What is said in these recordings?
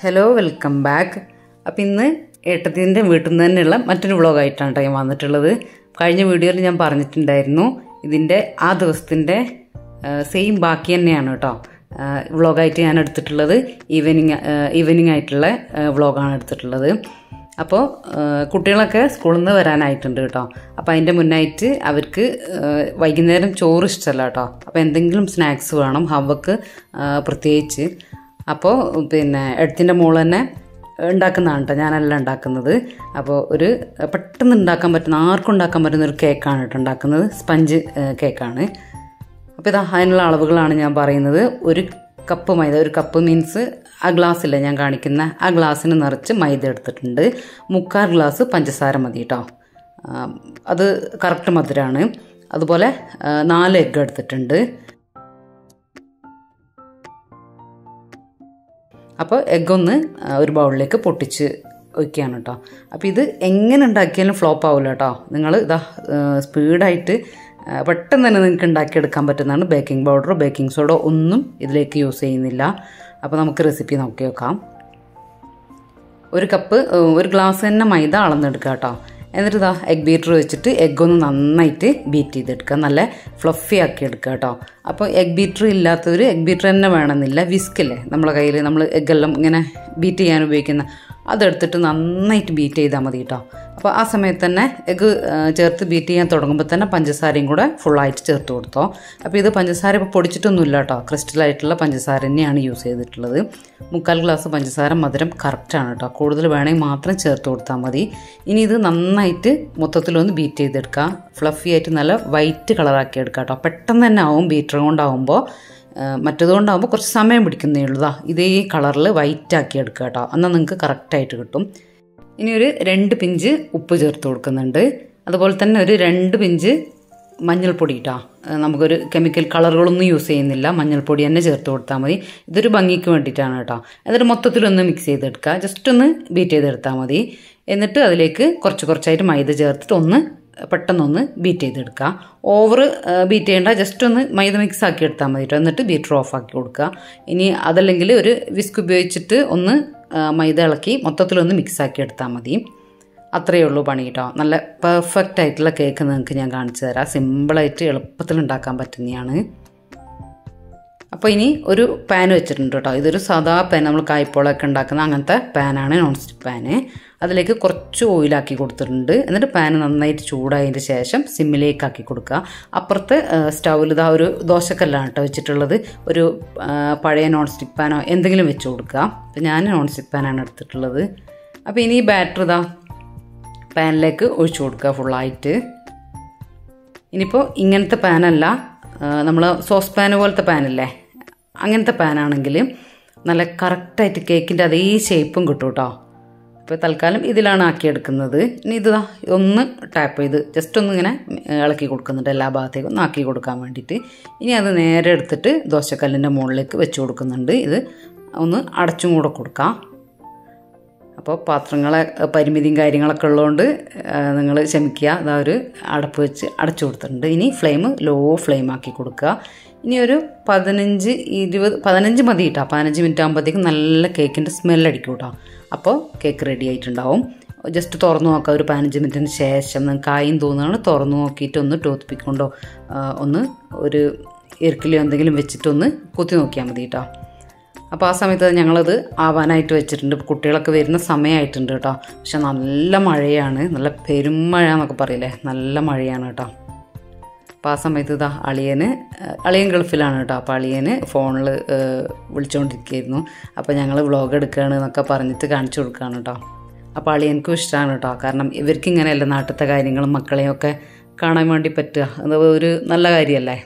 Hello welcome back അപ്പം ഇന്ന് ഏട്ടത്തിൻ്റെ വീട്ടിൽ നിന്ന് തന്നെയുള്ള മറ്റൊരു വ്ളോഗായിട്ടാണ് കേട്ടോ ഞാൻ വന്നിട്ടുള്ളത് കഴിഞ്ഞ വീഡിയോയിൽ ഞാൻ പറഞ്ഞിട്ടുണ്ടായിരുന്നു ഇതിൻ്റെ ആ ദിവസത്തിൻ്റെ സെയിം ബാക്കി തന്നെയാണ് കേട്ടോ വ്ളോഗായിട്ട് ഞാൻ എടുത്തിട്ടുള്ളത് ഈവനിങ് ഈവനിങ് ആയിട്ടുള്ള വ്ളോഗാണ് എടുത്തിട്ടുള്ളത് അപ്പോൾ കുട്ടികളൊക്കെ സ്കൂളിൽ നിന്ന് വരാനായിട്ടുണ്ട് കേട്ടോ അപ്പോൾ അതിൻ്റെ മുന്നായിട്ട് അവർക്ക് വൈകുന്നേരം ചോറ് ഇഷ്ടമല്ല കേട്ടോ അപ്പോൾ എന്തെങ്കിലും സ്നാക്സ് വേണം ഹവക്ക് പ്രത്യേകിച്ച് അപ്പോൾ പിന്നെ എടുത്തിൻ്റെ മോൾ തന്നെ ഉണ്ടാക്കുന്നതാണ് കേട്ടോ ഞാനല്ല ഉണ്ടാക്കുന്നത് അപ്പോൾ ഒരു പെട്ടെന്ന് ഉണ്ടാക്കാൻ പറ്റുന്ന ആർക്കും ഉണ്ടാക്കാൻ പറ്റുന്ന ഒരു കേക്കാണ് കേട്ടോ ഉണ്ടാക്കുന്നത് സ്പഞ്ച് കേക്കാണ് അപ്പോൾ ഇതാ അതിനുള്ള അളവുകളാണ് ഞാൻ പറയുന്നത് ഒരു കപ്പ് മൈദ ഒരു കപ്പ് മീൻസ് ആ ഗ്ലാസ്സില്ല ഞാൻ കാണിക്കുന്ന ആ ഗ്ലാസ്സിന് നിറച്ച് മൈദ എടുത്തിട്ടുണ്ട് മുക്കാൽ ഗ്ലാസ് പഞ്ചസാര മതി കേട്ടോ അത് കറക്റ്റ് മധുരമാണ് അതുപോലെ നാല് എഗ്ഗ് എടുത്തിട്ടുണ്ട് അപ്പോൾ എഗ്ഗ് ഒന്ന് ഒരു ബൗളിലേക്ക് പൊട്ടിച്ച് വയ്ക്കുകയാണ് കേട്ടോ അപ്പോൾ ഇത് എങ്ങനെ ഉണ്ടാക്കിയാലും ഫ്ലോപ്പ് ആവില്ല കേട്ടോ നിങ്ങൾ ഇതാ സ്പീഡായിട്ട് പെട്ടെന്ന് തന്നെ നിങ്ങൾക്ക് ഉണ്ടാക്കിയെടുക്കാൻ പറ്റുന്നതാണ് ബേക്കിംഗ് പൗഡറോ ബേക്കിംഗ് സോഡോ ഒന്നും ഇതിലേക്ക് യൂസ് ചെയ്യുന്നില്ല അപ്പോൾ നമുക്ക് റെസിപ്പി നോക്കി നോക്കാം ഒരു കപ്പ് ഒരു ഗ്ലാസ് തന്നെ മൈദ അളന്നെടുക്കുക കേട്ടോ എന്നിട്ട് ഇതാ എഗ് ബീറ്റർ വെച്ചിട്ട് എഗ് ഒന്ന് നന്നായിട്ട് ബീറ്റ് ചെയ്തെടുക്കുക നല്ല ഫ്ലഫി ആക്കി എടുക്കുക കേട്ടോ അപ്പോൾ എഗ് ബീറ്റർ ഇല്ലാത്തവർ എഗ് ബീറ്റർ തന്നെ വേണമെന്നില്ല വിസ്കല്ലേ നമ്മളെ കയ്യിൽ നമ്മൾ എഗ്ഗെല്ലാം ഇങ്ങനെ ബീറ്റ് ചെയ്യാൻ ഉപയോഗിക്കുന്ന അതെടുത്തിട്ട് നന്നായിട്ട് ബീറ്റ് ചെയ്താൽ മതി കേട്ടോ അപ്പോൾ ആ സമയത്ത് തന്നെ എഗ്ഗ് ചേർത്ത് ബീറ്റ് ചെയ്യാൻ തുടങ്ങുമ്പോൾ തന്നെ പഞ്ചസാരയും കൂടെ ഫുള്ളായിട്ട് ചേർത്ത് കൊടുത്തോ അപ്പോൾ ഇത് പഞ്ചസാര ഇപ്പോൾ പൊടിച്ചിട്ടൊന്നുമില്ല കേട്ടോ ക്രിസ്റ്റലായിട്ടുള്ള പഞ്ചസാര തന്നെയാണ് യൂസ് ചെയ്തിട്ടുള്ളത് മുക്കാൽ ഗ്ലാസ് പഞ്ചസാര മധുരം കറക്റ്റാണ് കേട്ടോ കൂടുതൽ വേണമെങ്കിൽ മാത്രം ചേർത്ത് കൊടുത്താൽ മതി ഇനി ഇത് നന്നായിട്ട് മൊത്തത്തിലൊന്ന് ബീറ്റ് ചെയ്തെടുക്കുക ഫ്ലഫി ആയിട്ട് നല്ല വൈറ്റ് കളറാക്കി എടുക്കുക കേട്ടോ പെട്ടെന്ന് തന്നെ ആവും ബീറ്റർ കൊണ്ടാവുമ്പോൾ മറ്റതുകൊണ്ടാകുമ്പോൾ കുറച്ച് സമയം പിടിക്കുന്നേ ഉള്ളൂ ഇതേ കളറിൽ വൈറ്റ് ആക്കി എടുക്കുക കേട്ടോ എന്നാൽ നിങ്ങൾക്ക് കറക്റ്റായിട്ട് കിട്ടും ഇനി ഒരു രണ്ട് പിഞ്ച് ഉപ്പ് ചേർത്ത് കൊടുക്കുന്നുണ്ട് അതുപോലെ തന്നെ ഒരു രണ്ട് പിഞ്ച് മഞ്ഞൾപ്പൊടി കേട്ടോ നമുക്കൊരു കെമിക്കൽ കളറുകളൊന്നും യൂസ് ചെയ്യുന്നില്ല മഞ്ഞൾപ്പൊടി തന്നെ ചേർത്ത് കൊടുത്താൽ മതി ഇതൊരു ഭംഗിക്ക് വേണ്ടിയിട്ടാണ് കേട്ടോ എന്നിട്ട് മൊത്തത്തിലൊന്ന് മിക്സ് ചെയ്തെടുക്കുക ജസ്റ്റ് ഒന്ന് ബീറ്റ് ചെയ്തെടുത്താൽ മതി എന്നിട്ട് അതിലേക്ക് കുറച്ച് കുറച്ചായിട്ട് മൈദ ചേർത്തിട്ട് ഒന്ന് പെട്ടെന്നൊന്ന് ബീറ്റ് ചെയ്തെടുക്കുക ഓവർ ബീറ്റ് ചെയ്യേണ്ട ജസ്റ്റ് ഒന്ന് മൈദ മിക്സ് ആക്കി എടുത്താൽ മതി കേട്ടോ എന്നിട്ട് ബീറ്റർ ഓഫ് ആക്കി കൊടുക്കുക ഇനി അതല്ലെങ്കിൽ ഒരു വിസ്ക് ഉപയോഗിച്ചിട്ട് ഒന്ന് മൈദ ഇളക്കി മൊത്തത്തിലൊന്ന് മിക്സ് ആക്കി എടുത്താൽ മതി അത്രയേ ഉള്ളൂ പണി കേട്ടോ നല്ല പെർഫെക്റ്റ് ആയിട്ടുള്ള കേക്ക് നിങ്ങൾക്ക് ഞാൻ കാണിച്ചു തരാം സിമ്പിളായിട്ട് എളുപ്പത്തിൽ ഉണ്ടാക്കാൻ പറ്റുന്നതാണ് അപ്പോൾ ഇനി ഒരു പാൻ വെച്ചിട്ടുണ്ട് കേട്ടോ ഇതൊരു സാധാ പാൻ നമ്മൾ കായ്പോളൊക്കെ ഉണ്ടാക്കുന്ന അങ്ങനത്തെ പാനാണ് നോൺ സ്റ്റിക്ക് പാന് അതിലേക്ക് കുറച്ച് ഓയിലാക്കി കൊടുത്തിട്ടുണ്ട് എന്നിട്ട് പാൻ നന്നായിട്ട് ചൂടായതിൻ്റെ ശേഷം സിമ്മിലേക്ക് ആക്കി കൊടുക്കുക അപ്പുറത്ത് സ്റ്റൗവിൽ ഇതാ ഒരു ദോശക്കല്ലാണ് കേട്ടോ വെച്ചിട്ടുള്ളത് ഒരു പഴയ നോൺ സ്റ്റിക്ക് പാനോ എന്തെങ്കിലും വെച്ച് കൊടുക്കുക അപ്പോൾ ഞാൻ നോൺ സ്റ്റിക്ക് പാനാണ് എടുത്തിട്ടുള്ളത് അപ്പോൾ ഇനി ഈ ബാറ്റർ ഇതാ പാനിലേക്ക് ഒഴിച്ചു കൊടുക്കുക ഫുള്ളായിട്ട് ഇനിയിപ്പോൾ ഇങ്ങനത്തെ പാനല്ല നമ്മൾ സോസ് പാൻ പോലത്തെ പാനല്ലേ അങ്ങനത്തെ പാനാണെങ്കിൽ നല്ല കറക്റ്റായിട്ട് കേക്കിൻ്റെ അതേ ഷേപ്പും കിട്ടും കേട്ടോ അപ്പോൾ തൽക്കാലം ഇതിലാണ് ആക്കിയെടുക്കുന്നത് ഇനി ഇത് ഒന്ന് ടാപ്പ് ചെയ്ത് ജസ്റ്റ് ഒന്ന് ഇങ്ങനെ ഇളക്കി കൊടുക്കുന്നുണ്ട് എല്ലാ ഭാഗത്തേക്കും ഒന്ന് ആക്കി കൊടുക്കാൻ വേണ്ടിയിട്ട് ഇനി അത് നേരെ എടുത്തിട്ട് ദോശക്കല്ലിൻ്റെ മുകളിലേക്ക് വെച്ച് കൊടുക്കുന്നുണ്ട് ഇത് ഒന്ന് അടച്ചും കൂടെ കൊടുക്കാം അപ്പോൾ പാത്രങ്ങളെ പരിമിതിയും കാര്യങ്ങളൊക്കെ ഉള്ളതുകൊണ്ട് നിങ്ങൾ ക്ഷമിക്കുക അതാ ഒരു അടപ്പ് വെച്ച് അടച്ചു കൊടുത്തിട്ടുണ്ട് ഇനി ഫ്ലെയിം ലോ ഫ്ലെയിം ആക്കി കൊടുക്കുക ഇനി ഒരു പതിനഞ്ച് ഇരുപത് പതിനഞ്ച് മതി കേട്ടോ പതിനഞ്ച് മിനിറ്റ് ആകുമ്പോഴത്തേക്കും നല്ല കേക്കിൻ്റെ സ്മെല്ലടിക്കും കേട്ടോ അപ്പോൾ കേക്ക് റെഡി ആയിട്ടുണ്ടാവും ജസ്റ്റ് തുറന്നു നോക്കുക ഒരു പതിനഞ്ച് മിനിറ്റിന് ശേഷം നിങ്ങൾക്ക് ആയും തോന്നുകയാണ് തുറന്നു നോക്കിയിട്ട് ഒന്ന് ടൂത്ത് പിക്ക് കൊണ്ടോ ഒന്ന് ഒരു ഇറുക്കിലോ എന്തെങ്കിലും വെച്ചിട്ടൊന്ന് കുത്തി നോക്കിയാൽ മതി കേട്ടോ അപ്പോൾ ആ സമയത്ത് ഞങ്ങളത് ആവാനായിട്ട് വെച്ചിട്ടുണ്ട് കുട്ടികളൊക്കെ വരുന്ന സമയമായിട്ടുണ്ട് കേട്ടോ പക്ഷെ നല്ല മഴയാണ് നല്ല പെരുമഴ എന്നൊക്കെ പറയില്ലേ നല്ല മഴയാണ് കേട്ടോ അപ്പോൾ ആ സമയത്ത് ഇതാ അളിയന് അളിയൻ ഗൾഫിലാണ് കേട്ടോ അപ്പോൾ അളിയന് ഫോണിൽ വിളിച്ചുകൊണ്ടിരിക്കുകയായിരുന്നു അപ്പോൾ ഞങ്ങൾ വ്ളോഗ് എടുക്കുകയാണ് എന്നൊക്കെ പറഞ്ഞിട്ട് കാണിച്ചു കൊടുക്കുകയാണ് കേട്ടോ അപ്പോൾ അളിയനക്കും ഇഷ്ടമാണ് കേട്ടോ കാരണം ഇവർക്ക് ഇങ്ങനെയല്ല നാട്ടിലത്തെ കാര്യങ്ങളും മക്കളെയും ഒക്കെ കാണാൻ വേണ്ടി പറ്റുക അത് ഒരു നല്ല കാര്യമല്ലേ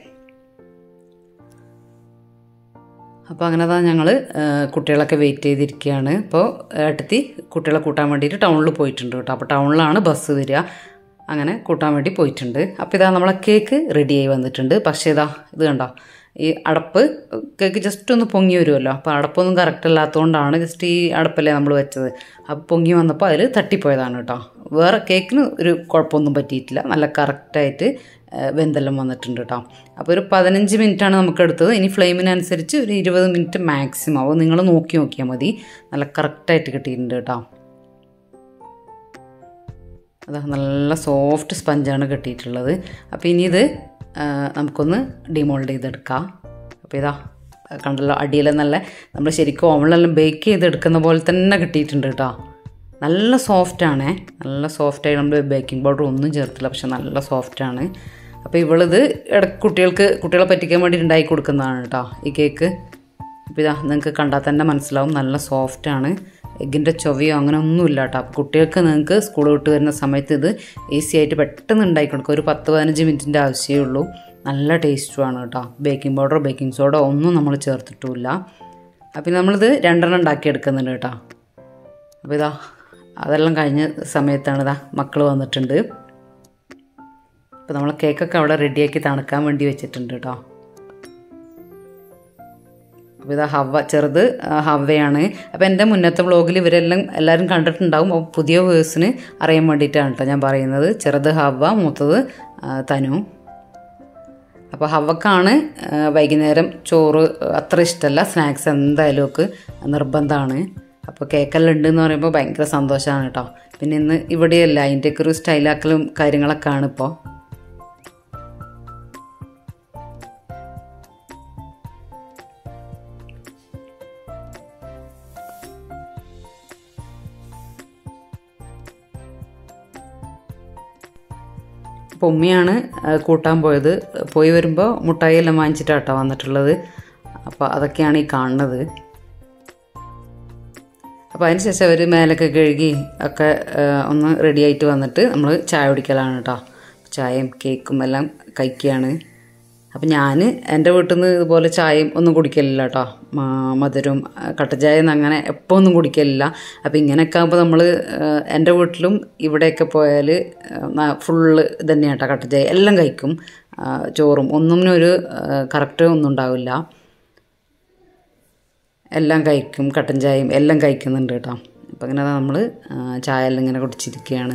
അപ്പോൾ അങ്ങനെ തന്നെ ഞങ്ങൾ കുട്ടികളൊക്കെ വെയിറ്റ് ചെയ്തിരിക്കുകയാണ് ഇപ്പോൾ ഏട്ടത്തി കുട്ടികളെ കൂട്ടാൻ വേണ്ടിയിട്ട് ടൗണിൽ പോയിട്ടുണ്ട് കേട്ടോ അപ്പോൾ ടൗണിലാണ് ബസ് വരിക അങ്ങനെ കൂട്ടാൻ വേണ്ടി പോയിട്ടുണ്ട് അപ്പോൾ ഇതാ നമ്മളെ കേക്ക് റെഡിയായി വന്നിട്ടുണ്ട് പക്ഷേ ഇതാ ഇത് കണ്ടോ ഈ അടപ്പ് കേക്ക് ജസ്റ്റ് ഒന്ന് പൊങ്ങി വരുമല്ലോ അപ്പോൾ അടപ്പൊന്നും കറക്റ്റ് അല്ലാത്തതുകൊണ്ടാണ് ജസ്റ്റ് ഈ അടപ്പല്ലേ നമ്മൾ വെച്ചത് അപ്പോൾ പൊങ്ങി വന്നപ്പോൾ അതിൽ തട്ടിപ്പോയതാണ് കേട്ടോ വേറെ കേക്കിന് ഒരു കുഴപ്പമൊന്നും പറ്റിയിട്ടില്ല നല്ല കറക്റ്റായിട്ട് വെന്തെല്ലാം വന്നിട്ടുണ്ട് കേട്ടോ അപ്പോൾ ഒരു പതിനഞ്ച് മിനിറ്റാണ് നമുക്ക് എടുത്തത് ഇനി ഫ്ലെയിമിനനുസരിച്ച് ഒരു ഇരുപത് മിനിറ്റ് മാക്സിമം അപ്പോൾ നിങ്ങൾ നോക്കി നോക്കിയാൽ മതി നല്ല കറക്റ്റായിട്ട് കിട്ടിയിട്ടുണ്ട് കേട്ടോ അതാ നല്ല സോഫ്റ്റ് സ്പഞ്ചാണ് കിട്ടിയിട്ടുള്ളത് അപ്പോൾ ഇനി ഇത് ആ, നമുക്കൊന്ന് ഡിമോൾഡ് ചെയ്തെടുക്കാം അപ്പോൾ ഇതാ കണ്ടല്ലോ അടിയിൽ നല്ല നമ്മൾ ശരിക്കും ഓവനിലെല്ലാം ബേക്ക് ചെയ്തെടുക്കുന്ന പോലെ തന്നെ കിട്ടിയിട്ടുണ്ട് കേട്ടോ നല്ല സോഫ്റ്റാണേ നല്ല സോഫ്റ്റായി നമ്മൾ ബേക്കിംഗ് പൗഡർ ഒന്നും ചേർത്തില്ല പക്ഷെ നല്ല സോഫ്റ്റാണ് അപ്പോൾ ഇവളിത് ഇടയ്ക്ക് കുട്ടികൾക്ക് കുട്ടികളെ പറ്റിക്കാൻ വേണ്ടി ഉണ്ടാക്കി കൊടുക്കുന്നതാണ് കേട്ടോ ഈ കേക്ക് അപ്പോൾ ഇതാ നിങ്ങൾക്ക് കണ്ടാൽ തന്നെ മനസ്സിലാവും നല്ല സോഫ്റ്റാണ് എഗ്ഗിൻ്റെ ചൊവയോ അങ്ങനെ ഒന്നുമില്ല കേട്ടോ അപ്പോൾ കുട്ടികൾക്ക് നിങ്ങൾക്ക് സ്കൂൾ വിട്ട് വരുന്ന സമയത്ത് ഇത് ഈസി ആയിട്ട് പെട്ടെന്ന് ഉണ്ടാക്കി കൊടുക്കുക ഒരു പത്ത് പതിനഞ്ച് മിനിറ്റിൻ്റെ ആവശ്യമേ ഉള്ളൂ നല്ല ടേസ്റ്റുമാണ് കേട്ടോ ബേക്കിംഗ് പൗഡർ ബേക്കിംഗ് സോഡ ഒന്നും നമ്മൾ ചേർത്തിട്ടുമില്ല അപ്പം നമ്മളിത് രണ്ടെണ്ണം ഉണ്ടാക്കി എടുക്കുന്നുണ്ട് കേട്ടോ അപ്പോൾ ഇതാ അതെല്ലാം കഴിഞ്ഞ സമയത്താണ് ഇതാ മക്കൾ വന്നിട്ടുണ്ട് അപ്പോൾ നമ്മൾ കേക്കൊക്കെ അവിടെ റെഡിയാക്കി തണുക്കാൻ വേണ്ടി വെച്ചിട്ടുണ്ട് കേട്ടോ അപ്പോൾ ഇതാ ഹവ ചെറുത് ആ, ഹവയാണ് അപ്പോൾ എൻ്റെ മുന്നത്തെ വ്ളോഗിൽ ഇവരെല്ലാം എല്ലാവരും കണ്ടിട്ടുണ്ടാവും അപ്പോൾ പുതിയ വേഴ്സിന് അറിയാൻ വേണ്ടിയിട്ടാണ് കേട്ടോ ഞാൻ പറയുന്നത് ചെറുത് ഹവ മൂത്തത് ആ, തനു അപ്പോൾ ഹവക്കാണ് ആ, വൈകുന്നേരം ചോറ് അത്ര ഇഷ്ടമല്ല സ്നാക്സ് എന്തായാലും ഒക്കെ നിർബന്ധമാണ് അപ്പോൾ കേക്കെല്ലാം ഉണ്ടെന്ന് പറയുമ്പോൾ ഭയങ്കര സന്തോഷമാണ് കേട്ടോ പിന്നെ ഇന്ന് ഇവിടെയല്ല അതിൻ്റെയൊക്കെ ഒരു സ്റ്റൈലാക്കലും കാര്യങ്ങളൊക്കെ ആണ് ഇപ്പോൾ അപ്പോൾ ഉമ്മയാണ് ആ, കൂട്ടാൻ പോയത് പോയി വരുമ്പോൾ മുട്ടായിയെല്ലാം വാങ്ങിച്ചിട്ടാട്ടോ വന്നിട്ടുള്ളത് അപ്പോൾ അതൊക്കെയാണ് ഈ കാണുന്നത് അപ്പോൾ അതിന് ശേഷം അവർ മേലൊക്കെ കഴുകി ഒക്കെ ആ, ഒന്ന് റെഡി ആയിട്ട് വന്നിട്ട് നമ്മൾ ചായ കുടിക്കലാണ് കേട്ടോ ചായയും കേക്കും എല്ലാം കഴിക്കുകയാണ് അപ്പം ഞാൻ എൻ്റെ വീട്ടിൽ നിന്ന് ഇതുപോലെ ചായയും ഒന്നും കുടിക്കലില്ല കേട്ടോ മധുരവും ആ, കട്ടൻ ചായ ഒന്നും അങ്ങനെ എപ്പോൾ ഒന്നും കുടിക്കലില്ല അപ്പം ഇങ്ങനെയൊക്കെ ആകുമ്പോൾ നമ്മൾ എൻ്റെ വീട്ടിലും ഇവിടെയൊക്കെ പോയാൽ ഫുള്ള് തന്നെയാണ് കേട്ടോ കട്ടൻ ചായ എല്ലാം കഴിക്കും ആ, ചോറും ഒന്നും ഒരു കറക്റ്റ് ഒന്നും ഉണ്ടാവില്ല എല്ലാം കഴിക്കും കട്ടൻ ചായയും എല്ലാം കഴിക്കുന്നുണ്ട് കേട്ടോ അപ്പം അങ്ങനെ നമ്മൾ ചായ എല്ലാം ഇങ്ങനെ കുടിച്ചിരിക്കുകയാണ്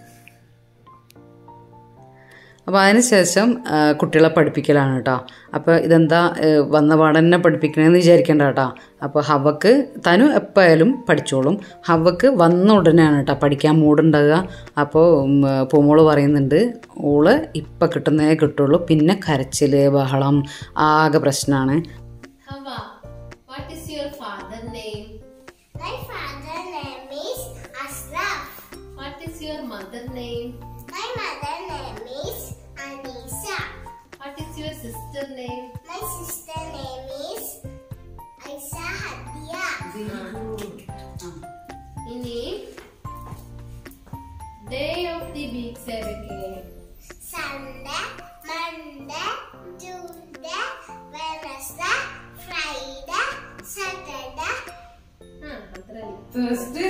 അപ്പോൾ അതിന് ശേഷം ആ, കുട്ടികളെ പഠിപ്പിക്കലാണ് കേട്ടോ അപ്പോൾ ഇതെന്താ ഏ, വന്ന പാടന്നെ പഠിപ്പിക്കണമെന്ന് വിചാരിക്കേണ്ട കേട്ടോ അപ്പോൾ ഹവക്ക് തനു എപ്പോയാലും പഠിച്ചോളും ഹവക്ക് വന്ന ഉടനെയാണ് കേട്ടോ പഠിക്കാൻ മൂടുണ്ടാകുക അപ്പോൾ ഉം, പൂമോള് പറയുന്നുണ്ട് ഓള് ഇപ്പം കിട്ടുന്നേ കിട്ടുള്ളൂ പിന്നെ കരച്ചിൽ ബഹളം ആകെ പ്രശ്നമാണ് Hava, what is your father name? My father name is Asraf. What is your mother name? My mother name is Anisa. What is your sister name? My sister name is Aisha Hadia. ഇനി day of the week ഏതൊക്കെ Sunday, Monday, Tuesday, Wednesday, Friday, Saturday, ആ അത്ര Thursday,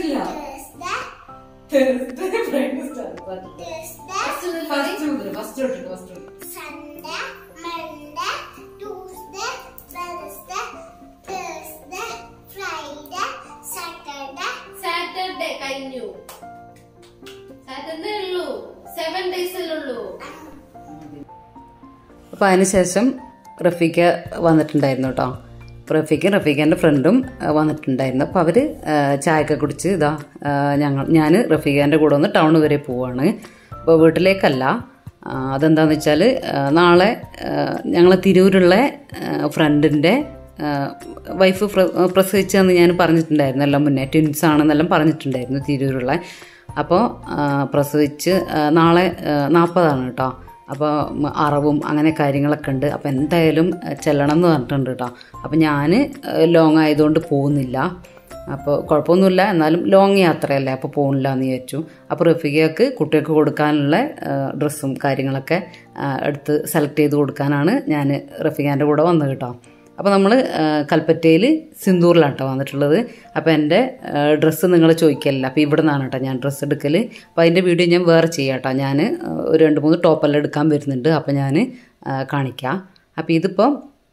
Tuesday, Sunday, Monday, Tuesday, Wednesday, Thursday, Friday, Saturday, Saturday കഴിഞ്ഞു Saturday ഉള്ളൂ seven days ഉള്ളൂ അപ്പോൾ അതിനുശേഷം റഫീഖ വന്നിട്ടുണ്ടായിരുന്നു കേട്ടോ റഫീഖും റഫീഖൻ്റെ ഫ്രണ്ടും ആ, വന്നിട്ടുണ്ടായിരുന്നു അപ്പോൾ അവർ ചായയൊക്കെ കുടിച്ച് ഇതാ ആ, ഞങ്ങൾ ഞാൻ റഫീഖാൻ്റെ കൂടെ ഒന്ന് ടൗൺ വരെ പോവാണ് അപ്പോൾ വീട്ടിലേക്കല്ല ആ, അതെന്താണെന്ന് വെച്ചാൽ നാളെ ഞങ്ങൾ തിരൂരുള്ള ഫ്രണ്ടിൻ്റെ വൈഫ് പ്രസവിച്ചതെന്ന് ഞാൻ പറഞ്ഞിട്ടുണ്ടായിരുന്നു എല്ലാം മുന്നേ ട്വിൻസ് ആണെന്നെല്ലാം പറഞ്ഞിട്ടുണ്ടായിരുന്നു തിരൂരുള്ള അപ്പോൾ ആ, പ്രസവിച്ച് ആ, നാളെ നാൽപ്പതാണ് കേട്ടോ അപ്പോൾ മ- അറവും അങ്ങനെ കാര്യങ്ങളൊക്കെ ഉണ്ട് അപ്പോൾ എന്തായാലും ആ, ചെല്ലണം എന്ന് പറഞ്ഞിട്ടുണ്ട് കേട്ടോ അപ്പോൾ ഞാൻ ലോങ് ആയതുകൊണ്ട് പോകുന്നില്ല അപ്പോൾ കുഴപ്പമൊന്നുമില്ല എന്നാലും ലോങ് യാത്രയല്ലേ അപ്പോൾ പോകുന്നില്ല എന്ന് വിചാരിച്ചു അപ്പോൾ റഫീഖയ്ക്ക് കുട്ടികൾക്ക് കൊടുക്കാനുള്ള ആ, ഡ്രസ്സും കാര്യങ്ങളൊക്കെ ആ, എടുത്ത് സെലക്ട് ചെയ്ത് കൊടുക്കാനാണ് ഞാൻ റഫീഖാൻ്റെ കൂടെ വന്നത് കേട്ടോ അപ്പോൾ നമ്മൾ കൽപ്പറ്റയിൽ സിന്ദൂറിലാണ് കേട്ടോ വന്നിട്ടുള്ളത് അപ്പോൾ എൻ്റെ ഡ്രസ്സ് നിങ്ങൾ ചോദിക്കലില്ല അപ്പോൾ ഇവിടെ നിന്നാണ് കേട്ടോ ഞാൻ ഡ്രസ്സ് എടുക്കൽ അപ്പോൾ അതിൻ്റെ വീഡിയോ ഞാൻ വേറെ ചെയ്യാം കേട്ടോ ഞാൻ ഒരു രണ്ട് മൂന്ന് ടോപ്പെല്ലാം എടുക്കാൻ വരുന്നുണ്ട് അപ്പോൾ ഞാൻ കാണിക്കാം അപ്പോൾ ഇതിപ്പോൾ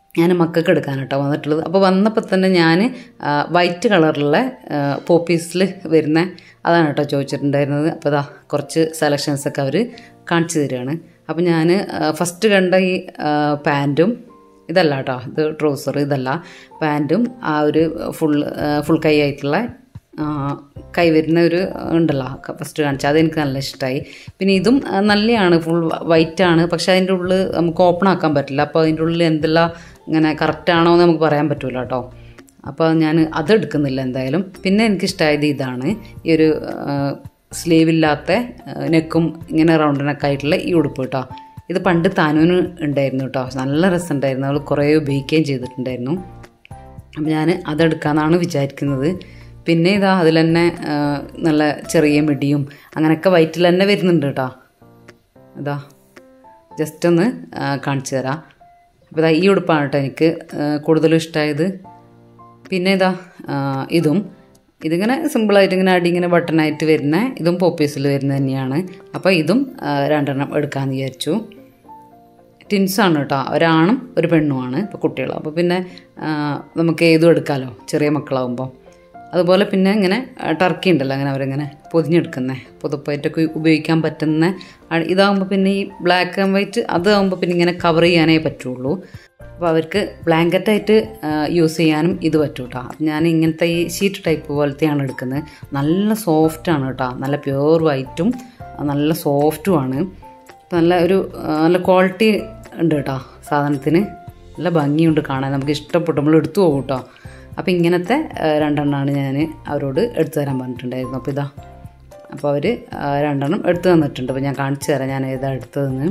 ഞാൻ മക്കൾക്ക് എടുക്കാൻ കേട്ടോ വന്നിട്ടുള്ളത് അപ്പോൾ വന്നപ്പോൾ തന്നെ ഞാൻ വൈറ്റ് കളറിലുള്ള പോപ്പീസിൽ വരുന്ന അതാണ് കേട്ടോ ചോദിച്ചിട്ടുണ്ടായിരുന്നത് അപ്പോൾ ഇതാ കുറച്ച് സെലക്ഷൻസൊക്കെ അവർ കാണിച്ചു തരികയാണ് അപ്പോൾ ഞാൻ ഫസ്റ്റ് കണ്ട ഈ പാൻറ്റും ഇതല്ല കേട്ടോ ഇത് ട്രൗസർ ഇതല്ല പാൻറ്റും ആ ഒരു ഫുൾ ഫുൾ കൈ ആയിട്ടുള്ള ആ, കൈ വരുന്ന ഒരു ഉണ്ടല്ലോ ഫസ്റ്റ് കാണിച്ചത് അതെനിക്ക് നല്ല ഇഷ്ടമായി പിന്നെ ഇതും ആ, നല്ലതാണ് ഫുൾ വൈറ്റ് ആണ് പക്ഷെ അതിൻ്റെ ഉള്ളിൽ നമുക്ക് ഓപ്പൺ ആക്കാൻ പറ്റില്ല അപ്പോൾ അതിൻ്റെ ഉള്ളിൽ എന്തെല്ലാം ഇങ്ങനെ കറക്റ്റ് ആണോ എന്ന് നമുക്ക് പറയാൻ പറ്റില്ല കേട്ടോ അപ്പോൾ ഞാൻ അത് എടുക്കുന്നില്ല എന്തായാലും പിന്നെ എനിക്കിഷ്ടമായത് ഇതാണ് ഈ ഒരു സ്ലീവ് ഇല്ലാത്ത നെക്കും ഇങ്ങനെ റൗണ്ട് നെക്ക് ആയിട്ടുള്ള ഈ ഉടുപ്പ് കേട്ടോ ഇത് പണ്ട് താനൂന് ഉണ്ടായിരുന്നു കേട്ടോ നല്ല രസമുണ്ടായിരുന്നു അവൾ കുറേ ഉപയോഗിക്കുകയും ചെയ്തിട്ടുണ്ടായിരുന്നു അപ്പം ഞാൻ അതെടുക്കാമെന്നാണ് വിചാരിക്കുന്നത് പിന്നെ ഇതാ അതിൽ തന്നെ ആ, നല്ല ചെറിയ മിടിയും അങ്ങനെയൊക്കെ വയറ്റിൽ തന്നെ വരുന്നുണ്ട് കേട്ടോ ഇതാ ജസ്റ്റ് ഒന്ന് ആ, കാണിച്ചു തരാം അപ്പോൾ ഇതാ ഈ ഉടുപ്പാണ് കേട്ടോ എനിക്ക് ആ, കൂടുതലും ഇഷ്ടമായത് പിന്നെ ഇതാ ആ, ഇതും ഇതിങ്ങനെ സിമ്പിളായിട്ട് ഇങ്ങനെ അടി ഇങ്ങനെ ബട്ടണായിട്ട് വരുന്ന ഇതും പോപ്പീസിൽ വരുന്ന തന്നെയാണ് അപ്പോൾ ഇതും ആ, രണ്ടെണ്ണം എടുക്കാമെന്ന് വിചാരിച്ചു ടിൻസാണ് കേട്ടോ ഒരാണും ഒരു പെണ്ണുമാണ് ഇപ്പോൾ കുട്ടികൾ അപ്പോൾ പിന്നെ ആ, നമുക്ക് ഏതും എടുക്കാമല്ലോ ചെറിയ മക്കളാകുമ്പോൾ അതുപോലെ പിന്നെ ഇങ്ങനെ ആ, ടർക്കി ഉണ്ടല്ലോ അങ്ങനെ അവരിങ്ങനെ പൊതിഞ്ഞെടുക്കുന്നത് പുതുപ്പായിട്ടൊക്കെ ഉപയോഗിക്കാൻ പറ്റുന്ന ആ, ഇതാകുമ്പോൾ പിന്നെ ഈ ബ്ലാക്ക് ആൻഡ് വൈറ്റ് അതാകുമ്പോൾ പിന്നെ ഇങ്ങനെ കവർ ചെയ്യാനേ പറ്റുള്ളൂ അപ്പോൾ അവർക്ക് ബ്ലാങ്കറ്റായിട്ട് യൂസ് ചെയ്യാനും ഇത് പറ്റും കേട്ടോ അപ്പം ഞാൻ ഇങ്ങനത്തെ ഈ ഷീറ്റ് ടൈപ്പ് പോലത്തെയാണ് എടുക്കുന്നത് നല്ല സോഫ്റ്റാണ് കേട്ടോ നല്ല പ്യുവർ വൈറ്റും നല്ല സോഫ്റ്റുമാണ് നല്ല ഒരു ആ, നല്ല ക്വാളിറ്റി ഉണ്ട് കേട്ടോ സാധനത്തിന് നല്ല ഭംഗിയുണ്ട് കാണാൻ നമുക്ക് ഇഷ്ടപ്പെട്ടു നമ്മൾ എടുത്തു പോകും കേട്ടോ അപ്പോൾ ഇങ്ങനത്തെ ആ, രണ്ടെണ്ണമാണ് ഞാൻ അവരോട് എടുത്തു തരാൻ പറഞ്ഞിട്ടുണ്ടായിരുന്നു അപ്പോൾ ഇതാ അപ്പോൾ അവർ രണ്ടെണ്ണം എടുത്തു തന്നിട്ടുണ്ട് അപ്പോൾ ഞാൻ കാണിച്ചു തരാം ഞാൻ ഏതാ എടുത്തതെന്ന്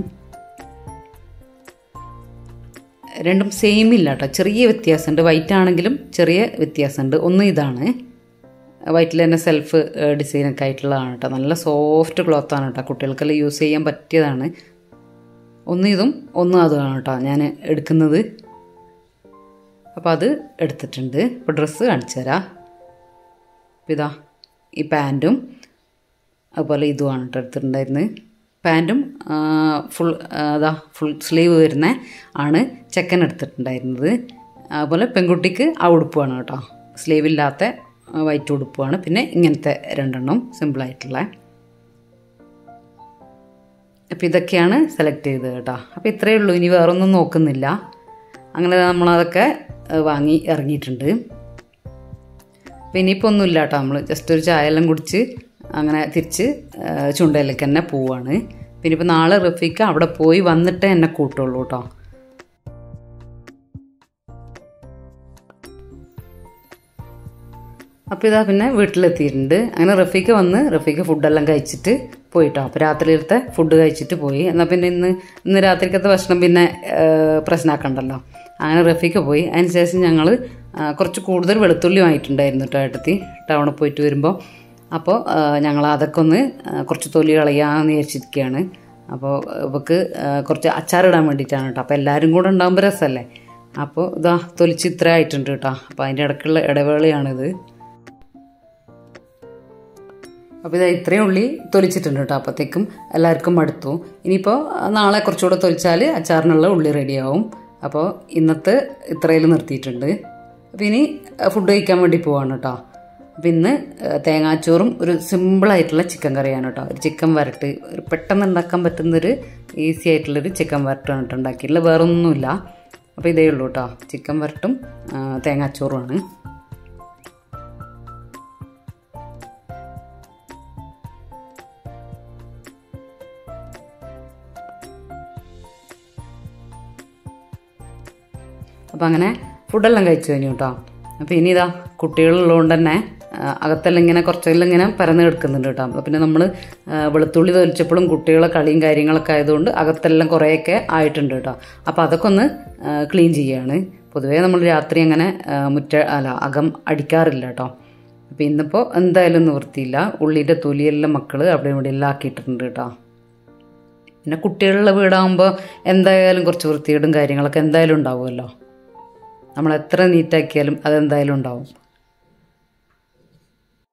രണ്ടും സെയിം ഇല്ല കേട്ടോ ചെറിയ വ്യത്യാസമുണ്ട് വൈറ്റ് ആണെങ്കിലും ചെറിയ വ്യത്യാസമുണ്ട് ഒന്ന് ഇതാണ് വൈറ്റിൽ തന്നെ സെൽഫ് ഡിസൈനൊക്കെ ആയിട്ടുള്ളതാണ് കേട്ടോ നല്ല സോഫ്റ്റ് ക്ലോത്താണ് കേട്ടോ കുട്ടികൾക്കെല്ലാം യൂസ് ചെയ്യാൻ പറ്റിയതാണ് ഒന്ന് ഇതും ഒന്ന് അതുമാണ് കേട്ടോ ഞാൻ എടുക്കുന്നത് അപ്പോൾ അത് എടുത്തിട്ടുണ്ട് അപ്പോൾ ഡ്രസ്സ് കാണിച്ചു തരാം അപ്പോൾ ഇതാ ഈ പാൻറ്റും അതുപോലെ ഇതുമാണ് കേട്ടോ എടുത്തിട്ടുണ്ടായിരുന്നത് പാൻറ്റും ഫുൾ അതാ ഫുൾ സ്ലീവ് വരുന്ന ആണ് ചെക്കൻ എടുത്തിട്ടുണ്ടായിരുന്നത് അതുപോലെ പെൺകുട്ടിക്ക് ആ ഉടുപ്പാണ് കേട്ടോ സ്ലീവ് ഇല്ലാത്ത വൈറ്റ് ഉടുപ്പാണ് പിന്നെ ഇങ്ങനത്തെ രണ്ടെണ്ണം സിമ്പിളായിട്ടുള്ള അപ്പോൾ ഇതൊക്കെയാണ് സെലക്ട് ചെയ്തത് കേട്ടോ അപ്പോൾ ഇത്രയേ ഉള്ളൂ ഇനി വേറൊന്നും നോക്കുന്നില്ല അങ്ങനെ നമ്മളതൊക്കെ ഏഹ്, വാങ്ങി ഇറങ്ങിയിട്ടുണ്ട് അപ്പോൾ ഇനിയിപ്പോൾ ഒന്നുമില്ല കേട്ടോ നമ്മൾ ജസ്റ്റ് ഒരു ചായ എല്ലാം കുടിച്ച് അങ്ങനെ തിരിച്ച് ഏഹ്, ചുണ്ടയിലേക്ക് തന്നെ പോവാണ് പിന്നെ ഇപ്പോൾ നാളെ റഫീക്ക് അവിടെ പോയി വന്നിട്ടേ എന്നെ കൂട്ടുള്ളൂ കേട്ടോ അപ്പോൾ ഇതാ പിന്നെ വീട്ടിലെത്തിയിട്ടുണ്ട് അങ്ങനെ റഫീക്ക് വന്ന് റഫീക്ക് ഫുഡെല്ലാം കഴിച്ചിട്ട് പോയിട്ടോ അപ്പോൾ രാത്രിയിലത്തെ ഫുഡ് കഴിച്ചിട്ട് പോയി എന്നാൽ പിന്നെ ഇന്ന് ഇന്ന് രാത്രിക്കത്തെ ഭക്ഷണം പിന്നെ ഏഹ്, പ്രശ്നമാക്കണ്ടല്ലോ അങ്ങനെ റഫീക്ക് പോയി അതിനുശേഷം ഞങ്ങൾ കുറച്ച് കൂടുതൽ വെളുത്തുള്ളി വാങ്ങിയിട്ടുണ്ടായിരുന്നു കേട്ടോ ഏട്ടത്തി ടൗണിൽ പോയിട്ട് വരുമ്പോൾ അപ്പോൾ ഞങ്ങൾ അതൊക്കെ ഒന്ന് ആ, കുറച്ച് തൊലി കളയാമെന്ന് വിചാരിച്ചിരിക്കുകയാണ് അപ്പോൾ ഇവക്ക് ആ, കുറച്ച് അച്ചാറിടാൻ വേണ്ടിയിട്ടാണ് കേട്ടോ അപ്പോൾ എല്ലാവരും കൂടെ ഉണ്ടാകുമ്പോൾ രസമല്ലേ അപ്പോൾ ഇതാ തൊലിച്ച് ഇത്ര ആയിട്ടുണ്ട് കേട്ടോ അപ്പോൾ അതിൻ്റെ ഇടയ്ക്കുള്ള ഇടവേളയാണിത് അപ്പോൾ ഇത് ഇത്രയും ഉള്ളി തൊലിച്ചിട്ടുണ്ട് കേട്ടോ അപ്പോഴത്തേക്കും എല്ലാവർക്കും മടുത്തു ഇനിയിപ്പോൾ നാളെ കുറച്ചുകൂടെ തൊലിച്ചാൽ അച്ചാറിനുള്ള ഉള്ളി റെഡിയാവും അപ്പോൾ ഇന്നത്തെ ഇത്രയിൽ നിർത്തിയിട്ടുണ്ട് അപ്പോൾ ഇനി ഫുഡ് കഴിക്കാൻ വേണ്ടി പോവാണ് കേട്ടോ അപ്പോൾ ഇന്ന് ഏഹ്, തേങ്ങാച്ചോറും ഒരു സിമ്പിളായിട്ടുള്ള ചിക്കൻ കറിയാണ് കേട്ടോ ഒരു ചിക്കൻ വരട്ട് ഒരു പെട്ടെന്ന് ഉണ്ടാക്കാൻ പറ്റുന്നൊരു ഈസി ആയിട്ടുള്ളൊരു ചിക്കൻ വരട്ടാണ് കേട്ടോ ഉണ്ടാക്കിയിട്ടുള്ളത് വേറൊന്നുമില്ല അപ്പോൾ ഇതേ ഉള്ളൂ കേട്ടോ ചിക്കൻ വരട്ടും ആ, തേങ്ങാച്ചോറുമാണ് അപ്പോൾ അങ്ങനെ ഫുഡെല്ലാം കഴിച്ചു കഴിഞ്ഞു കേട്ടോ അപ്പോൾ ഇനി ഇതാ കുട്ടികളുള്ളതുകൊണ്ട് തന്നെ ആ, അകത്തെല്ലാം ഇങ്ങനെ കുറച്ചെല്ലാം ഇങ്ങനെ പരന്ന് കിടക്കുന്നുണ്ട് കേട്ടോ അപ്പോൾ പിന്നെ നമ്മൾ വെളുത്തുള്ളി തൊലിച്ചപ്പോഴും കുട്ടികളെ കളിയും കാര്യങ്ങളൊക്കെ ആയതുകൊണ്ട് അകത്തെല്ലാം കുറേയൊക്കെ ആയിട്ടുണ്ട് കേട്ടോ അപ്പോൾ അതൊക്കെ ഒന്ന് ക്ലീൻ ചെയ്യുകയാണ് പൊതുവേ നമ്മൾ രാത്രി അങ്ങനെ ആ, മുറ്റ അല്ല അകം അടിക്കാറില്ല കേട്ടോ അപ്പോൾ ഇന്നിപ്പോൾ എന്തായാലും നിവൃത്തിയില്ല ഉള്ളിൻ്റെ തൊലിയെല്ലാം മക്കൾ അവിടെ ഇവിടെ എല്ലാം ആക്കിയിട്ടുണ്ട് കേട്ടോ പിന്നെ കുട്ടികളുടെ വീടാകുമ്പോൾ എന്തായാലും കുറച്ച് വൃത്തികേടും കാര്യങ്ങളൊക്കെ എന്തായാലും ഉണ്ടാവുമല്ലോ നമ്മൾ എത്ര നീറ്റാക്കിയാലും അതെന്തായാലും ഉണ്ടാവും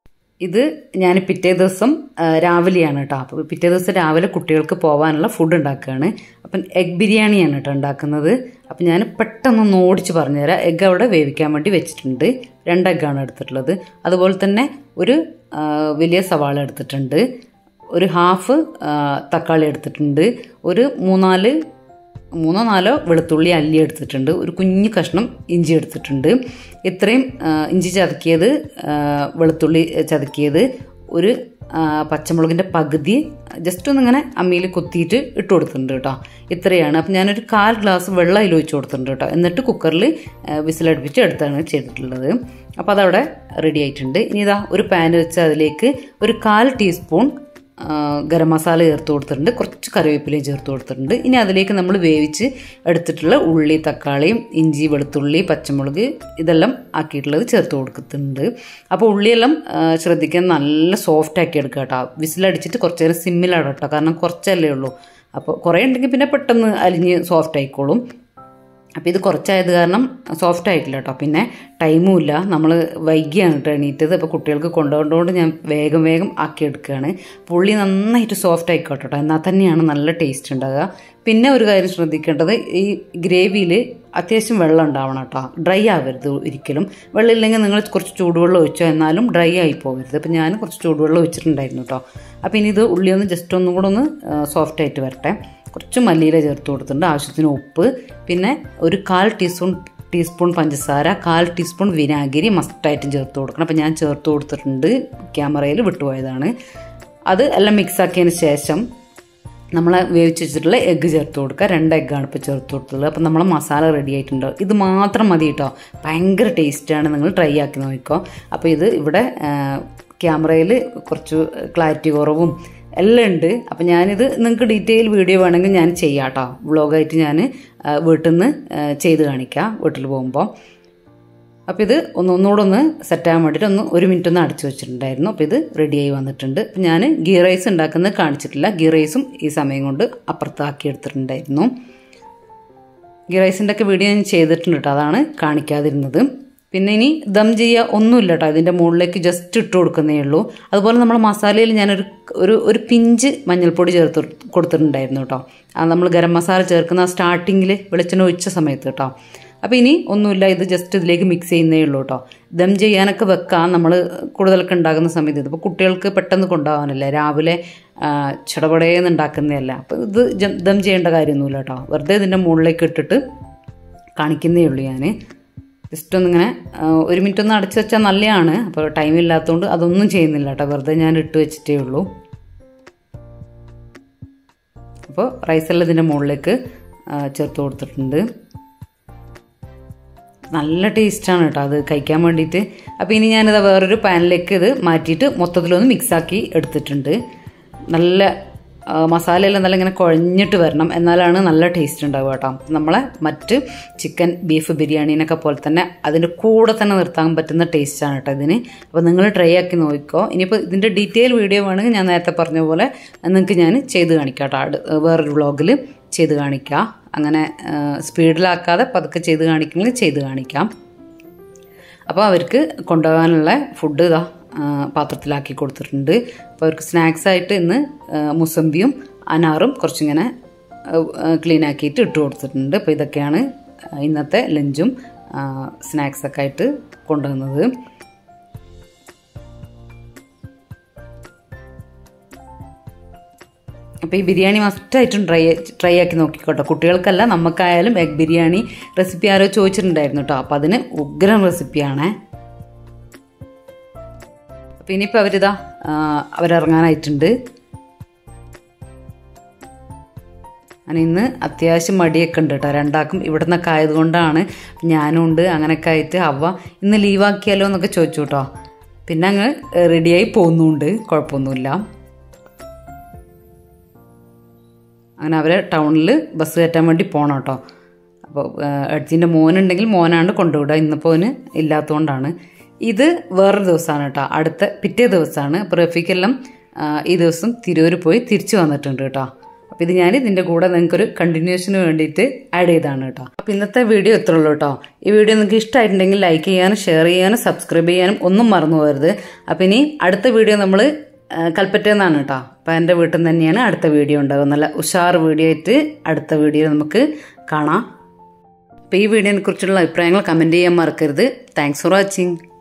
ഇത് ഞാൻ പിറ്റേ ദിവസം ആ, രാവിലെയാണ് കേട്ടോ അപ്പോൾ പിറ്റേ ദിവസം രാവിലെ കുട്ടികൾക്ക് പോകാനുള്ള ഫുഡ് ഉണ്ടാക്കുകയാണ് അപ്പം എഗ് ബിരിയാണിയാണ് കേട്ടോ ഉണ്ടാക്കുന്നത് അപ്പം ഞാൻ പെട്ടെന്ന് ഓടിച്ച് പറഞ്ഞുതരാം എഗ് അവിടെ വേവിക്കാൻ വേണ്ടി വെച്ചിട്ടുണ്ട് രണ്ട് എഗ്ഗാണ് എടുത്തിട്ടുള്ളത് അതുപോലെ തന്നെ ഒരു ആ, വലിയ സവാള എടുത്തിട്ടുണ്ട് ഒരു ഹാഫ് ആ, തക്കാളി എടുത്തിട്ടുണ്ട് ഒരു മൂന്നാല് മൂന്നോ നാലോ വെളുത്തുള്ളി അല്ലി എടുത്തിട്ടുണ്ട് ഒരു കുഞ്ഞു കഷ്ണം ഇഞ്ചി എടുത്തിട്ടുണ്ട് ഇത്രയും ആ, ഇഞ്ചി ചതക്കിയത് ആ, വെളുത്തുള്ളി ചതക്കിയത് ഒരു ആ, പച്ചമുളകിൻ്റെ പകുതി ജസ്റ്റ് ഒന്നിങ്ങനെ അമ്മിയിൽ കുത്തിയിട്ട് ഇട്ട് കൊടുത്തിട്ടുണ്ട് കേട്ടോ ഇത്രയാണ് അപ്പം ഞാനൊരു കാൽ ഗ്ലാസ് വെള്ളം അതിൽ ഒഴിച്ച് കൊടുത്തിട്ടുണ്ട് കേട്ടോ എന്നിട്ട് കുക്കറിൽ വിസിലടുപ്പിച്ച് എടുത്താണ് ചെയ്തിട്ടുള്ളത് അപ്പോൾ അതവിടെ റെഡി ആയിട്ടുണ്ട് ഇനി ഇതാ ഒരു പാൻ വെച്ച് അതിലേക്ക് ഒരു കാൽ ടീസ്പൂൺ ആ, ഗരം മസാല ചേർത്ത് കൊടുത്തിട്ടുണ്ട് കുറച്ച് കറിവേപ്പിലയും ചേർത്ത് കൊടുത്തിട്ടുണ്ട് ഇനി അതിലേക്ക് നമ്മൾ വേവിച്ച് എടുത്തിട്ടുള്ള ഉള്ളി തക്കാളിയും ഇഞ്ചി വെളുത്തുള്ളി പച്ചമുളക് ഇതെല്ലാം ആക്കിയിട്ടുള്ളത് ചേർത്ത് കൊടുക്കുന്നുണ്ട് അപ്പോൾ ഉള്ളിയെല്ലാം ആ, ശ്രദ്ധിക്കാൻ നല്ല സോഫ്റ്റ് ആക്കി എടുക്കുക കേട്ടോ വിസിലടിച്ചിട്ട് കുറച്ച് നേരം സിമ്മിലാണ് കേട്ടോ കാരണം കുറച്ചല്ലേ ഉള്ളൂ അപ്പോൾ കുറേ ഉണ്ടെങ്കിൽ പിന്നെ പെട്ടെന്ന് അലിഞ്ഞ് സോഫ്റ്റ് ആയിക്കോളും അപ്പോൾ ഇത് കുറച്ചായത് കാരണം സോഫ്റ്റ് ആയിട്ടില്ല കേട്ടോ പിന്നെ ടൈമും ഇല്ല നമ്മൾ വൈകിയാണ് കേട്ടോ എണീറ്റത് അപ്പോൾ കുട്ടികൾക്ക് കൊണ്ടുപോകുന്നതുകൊണ്ട് ഞാൻ വേഗം വേഗം ആക്കിയെടുക്കുകയാണ് പുള്ളി നന്നായിട്ട് സോഫ്റ്റ് ആയിക്കോട്ടെ കേട്ടോ എന്നാൽ തന്നെയാണ് നല്ല ടേസ്റ്റ് ഉണ്ടാകുക പിന്നെ ഒരു കാര്യം ശ്രദ്ധിക്കേണ്ടത് ഈ ഗ്രേവിയിൽ അത്യാവശ്യം വെള്ളം ഉണ്ടാവണം കേട്ടോ ഡ്രൈ ആവരുത് ഒരിക്കലും വെള്ളം ഇല്ലെങ്കിൽ നിങ്ങൾ കുറച്ച് ചൂടുവെള്ളം ഒഴിച്ചോ എന്നാലും ഡ്രൈ ആയി പോകരുത് അപ്പോൾ ഞാൻ കുറച്ച് ചൂടുവെള്ളം ഒഴിച്ചിട്ടുണ്ടായിരുന്നു കേട്ടോ അപ്പോൾ ഇനി ഇത് ഉള്ളി ഒന്ന് ജസ്റ്റ് ഒന്നും കൂടെ ഒന്ന് സോഫ്റ്റ് ആയിട്ട് വരട്ടെ കുറച്ച് മല്ലിയില ചേർത്ത് കൊടുത്തിട്ടുണ്ട് ആവശ്യത്തിന് ഉപ്പ് പിന്നെ ഒരു കാൽ ടീസ്പൂൺ ടീസ്പൂൺ പഞ്ചസാര കാൽ ടീസ്പൂൺ വിനാഗിരി മസ്റ്റായിട്ടും ചേർത്ത് കൊടുക്കണം അപ്പോൾ ഞാൻ ചേർത്ത് കൊടുത്തിട്ടുണ്ട് ക്യാമറയിൽ വിട്ടുപോയതാണ് അത് എല്ലാം മിക്സ് ആക്കിയതിന് ശേഷം നമ്മൾ വേവിച്ച് വെച്ചിട്ടുള്ള എഗ്ഗ് ചേർത്ത് കൊടുക്കുക രണ്ട് എഗ്ഗാണ് ഇപ്പോൾ ചേർത്ത് കൊടുത്തത് അപ്പം നമ്മളെ മസാല റെഡി ആയിട്ടുണ്ട് ഇത് മാത്രം മതി കേട്ടോ ഭയങ്കര ടേസ്റ്റാണ് നിങ്ങൾ ട്രൈ ആക്കി നോക്കിക്കോ അപ്പോൾ ഇത് ഇവിടെ ക്യാമറയിൽ കുറച്ച് ക്ലാരിറ്റി കുറവും എല്ലാം ഉണ്ട് അപ്പം ഞാനിത് നിങ്ങൾക്ക് ഡീറ്റെയിൽ വീഡിയോ വേണമെങ്കിൽ ഞാൻ ചെയ്യാം കേട്ടോ വ്ളോഗായിട്ട് ഞാൻ വീട്ടിൽ നിന്ന് ചെയ്ത് കാണിക്കാം വീട്ടിൽ പോകുമ്പോൾ അപ്പോൾ ഇത് ഒന്ന് ഒന്നുകൂടെ ഒന്ന് സെറ്റാകാൻ വേണ്ടിയിട്ട് ഒന്ന് ഒരു മിനിറ്റ് ഒന്ന് അടച്ചു വെച്ചിട്ടുണ്ടായിരുന്നു അപ്പോൾ ഇത് റെഡിയായി വന്നിട്ടുണ്ട് അപ്പം ഞാൻ ഗീ റൈസ് ഉണ്ടാക്കുന്നത് കാണിച്ചിട്ടില്ല ഗീ റൈസും ഈ സമയം കൊണ്ട് അപ്പുറത്താക്കി എടുത്തിട്ടുണ്ടായിരുന്നു ഗീ റൈസിൻ്റെ ഒക്കെ വീഡിയോ ഞാൻ ചെയ്തിട്ടുണ്ട് കേട്ടോ അതാണ് കാണിക്കാതിരുന്നത് പിന്നെ ഇനി ദം ചെയ്യുക ഒന്നുമില്ല കേട്ടോ ഇതിൻ്റെ മുകളിലേക്ക് ജസ്റ്റ് ഇട്ട് കൊടുക്കുന്നേ ഉള്ളൂ അതുപോലെ നമ്മൾ മസാലയിൽ ഞാനൊരു ഒരു ഒരു പിഞ്ച് മഞ്ഞൾപ്പൊടി ചേർത്ത് കൊടുത്തിട്ടുണ്ടായിരുന്നു കേട്ടോ അത് നമ്മൾ ഗരം മസാല ചേർക്കുന്ന സ്റ്റാർട്ടിങ്ങിൽ വെളിച്ചെണ്ണ ഒഴിച്ച സമയത്ത് കേട്ടോ അപ്പോൾ ഇനി ഒന്നുമില്ല ഇത് ജസ്റ്റ് ഇതിലേക്ക് മിക്സ് ചെയ്യുന്നേ ഉള്ളൂ കേട്ടോ ദം ചെയ്യാനൊക്കെ വെക്കാം നമ്മൾ കൂടുതലൊക്കെ ഉണ്ടാക്കുന്ന സമയത്ത് ഇതിപ്പോൾ കുട്ടികൾക്ക് പെട്ടെന്ന് കൊണ്ടുപോകാനല്ലേ രാവിലെ ചടപടേന്ന് ഉണ്ടാക്കുന്നതല്ല അപ്പോൾ ഇത് ജം- ദം ചെയ്യേണ്ട കാര്യമൊന്നുമില്ല കേട്ടോ വെറുതെ ഇതിൻ്റെ മുകളിലേക്ക് ഇട്ടിട്ട് കാണിക്കുന്നേ ഉള്ളൂ ഞാൻ ജസ്റ്റ് ഒന്നിങ്ങനെ ആ, ഒരു മിനിറ്റ് ഒന്ന് അടച്ചു വെച്ചാൽ നല്ലതാണ് അപ്പോൾ ടൈം ഇല്ലാത്തതുകൊണ്ട് അതൊന്നും ചെയ്യുന്നില്ല കേട്ടോ വെറുതെ ഞാൻ ഇട്ട് വെച്ചിട്ടേ ഉള്ളൂ അപ്പോൾ റൈസെല്ലാം ഇതിൻ്റെ മുകളിലേക്ക് ആ, ചേർത്ത് കൊടുത്തിട്ടുണ്ട് നല്ല ടേസ്റ്റാണ് കേട്ടോ അത് കഴിക്കാൻ വേണ്ടിയിട്ട് അപ്പോൾ ഇനി ഞാനിത് വേറൊരു പാനിലേക്ക് ഇത് മാറ്റിയിട്ട് മൊത്തത്തിലൊന്ന് മിക്സാക്കി എടുത്തിട്ടുണ്ട് നല്ല ആ, മസാലയെല്ലാം നല്ല ഇങ്ങനെ കുഴഞ്ഞിട്ട് വരണം എന്നാലാണ് നല്ല ടേസ്റ്റ് ഉണ്ടാവുക കേട്ടോ നമ്മളെ മറ്റ് ചിക്കൻ ബീഫ് ബിരിയാണീനൊക്കെ പോലെ തന്നെ അതിൻ്റെ കൂടെ തന്നെ നിർത്താൻ പറ്റുന്ന ടേസ്റ്റാണ് കേട്ടോ ഇതിന് അപ്പോൾ നിങ്ങൾ ട്രൈ ആക്കി നോക്കിക്കോ ഇനിയിപ്പോൾ ഇതിൻ്റെ ഡീറ്റെയിൽ വീഡിയോ വേണമെങ്കിൽ ഞാൻ നേരത്തെ പറഞ്ഞ പോലെ നിങ്ങൾക്ക് ഞാൻ ചെയ്ത് കാണിക്കാം കേട്ടോ അടു- വേറൊരു വ്ളോഗിൽ ചെയ്ത് കാണിക്കാം അങ്ങനെ ആ, സ്പീഡിലാക്കാതെ പതുക്കെ ചെയ്ത് കാണിക്കുമെങ്കിൽ ചെയ്ത് കാണിക്കാം അപ്പോൾ അവർക്ക് കൊണ്ടുപോകാനുള്ള ഫുഡ് ഇതാ ആ, പാത്രത്തിലാക്കി കൊടുത്തിട്ടുണ്ട് അപ്പോൾ അവർക്ക് സ്നാക്സ് ആയിട്ട് ഇന്ന് ആ, മുസമ്പിയും അനാറും കുറച്ചിങ്ങനെ ക്ലീൻ ആക്കിയിട്ട് ഇട്ട് കൊടുത്തിട്ടുണ്ട് അപ്പോൾ ഇതൊക്കെയാണ് ആ, ഇന്നത്തെ ലഞ്ചും സ്നാക്സൊക്കെ ആയിട്ട് കൊണ്ടുവന്നത് അപ്പോൾ ഈ ബിരിയാണി മസ്റ്റായിട്ടും ട്രൈ ട്രൈ ആക്കി നോക്കിക്കോട്ടെ കുട്ടികൾക്കല്ല നമുക്കായാലും എഗ് ബിരിയാണി റെസിപ്പി ആരോ ചോദിച്ചിട്ടുണ്ടായിരുന്നു കേട്ടോ അപ്പോൾ അതിന് ഉഗ്രം റെസിപ്പിയാണേ അപ്പോൾ ഇനിയിപ്പോൾ അവരിതാ ആ, അവരിറങ്ങാനായിട്ടുണ്ട് ഞാൻ ഇന്ന് അത്യാവശ്യം മടിയൊക്കെ ഉണ്ട് കേട്ടോ രണ്ടാക്കും ഇവിടെ നിന്നൊക്കെ ആയതുകൊണ്ടാണ് ഞാനും ഉണ്ട് അങ്ങനെയൊക്കെ ആയിട്ട് അവ ഇന്ന് ലീവാക്കിയാലോ എന്നൊക്കെ ചോദിച്ചു കേട്ടോ പിന്നെ അങ്ങ് റെഡിയായി പോകുന്നുണ്ട് കുഴപ്പമൊന്നുമില്ല അങ്ങനെ അവരെ ടൗണിൽ ബസ് കയറ്റാൻ വേണ്ടി പോകണം കേട്ടോ അപ്പോൾ അടുത്തിൻ്റെ മോനുണ്ടെങ്കിൽ മോനാണ്ട് കൊണ്ടുവിടുക ഇന്നിപ്പോൾ അവന് ഇല്ലാത്തതുകൊണ്ടാണ് ഇത് വേറൊരു ദിവസമാണ് കേട്ടോ അടുത്ത പിറ്റേ ദിവസമാണ് അപ്പോൾ റഫീക്കെല്ലാം ആ, ഈ ദിവസം തിരൂർ പോയി തിരിച്ചു വന്നിട്ടുണ്ട് കേട്ടോ അപ്പോൾ ഇത് ഞാൻ ഇതിൻ്റെ കൂടെ നിങ്ങൾക്കൊരു കണ്ടിന്യൂഷന് വേണ്ടിയിട്ട് ആഡ് ചെയ്താണ് കേട്ടോ അപ്പോൾ ഇന്നത്തെ വീഡിയോ ഇത്രേ ഉള്ളൂ കേട്ടോ ഈ വീഡിയോ നിങ്ങൾക്ക് ഇഷ്ടമായിട്ടുണ്ടെങ്കിൽ ലൈക്ക് ചെയ്യാനും ഷെയർ ചെയ്യാനും സബ്സ്ക്രൈബ് ചെയ്യാനും ഒന്നും മറന്നു പോകരുത് അപ്പോൾ ഇനി അടുത്ത വീഡിയോ നമ്മൾ കൽപ്പറ്റയെന്നാണ് കേട്ടോ അപ്പോൾ എൻ്റെ വീട്ടിൽ നിന്ന് തന്നെയാണ് അടുത്ത വീഡിയോ ഉണ്ടാകും നല്ല ഉഷാർ വീഡിയോ ആയിട്ട് അടുത്ത വീഡിയോ നമുക്ക് കാണാം അപ്പോൾ ഈ വീഡിയോനെ കുറിച്ചുള്ള അഭിപ്രായങ്ങൾ കമൻറ്റ് ചെയ്യാൻ മറക്കരുത് താങ്ക്സ് ഫോർ വാച്ചിങ്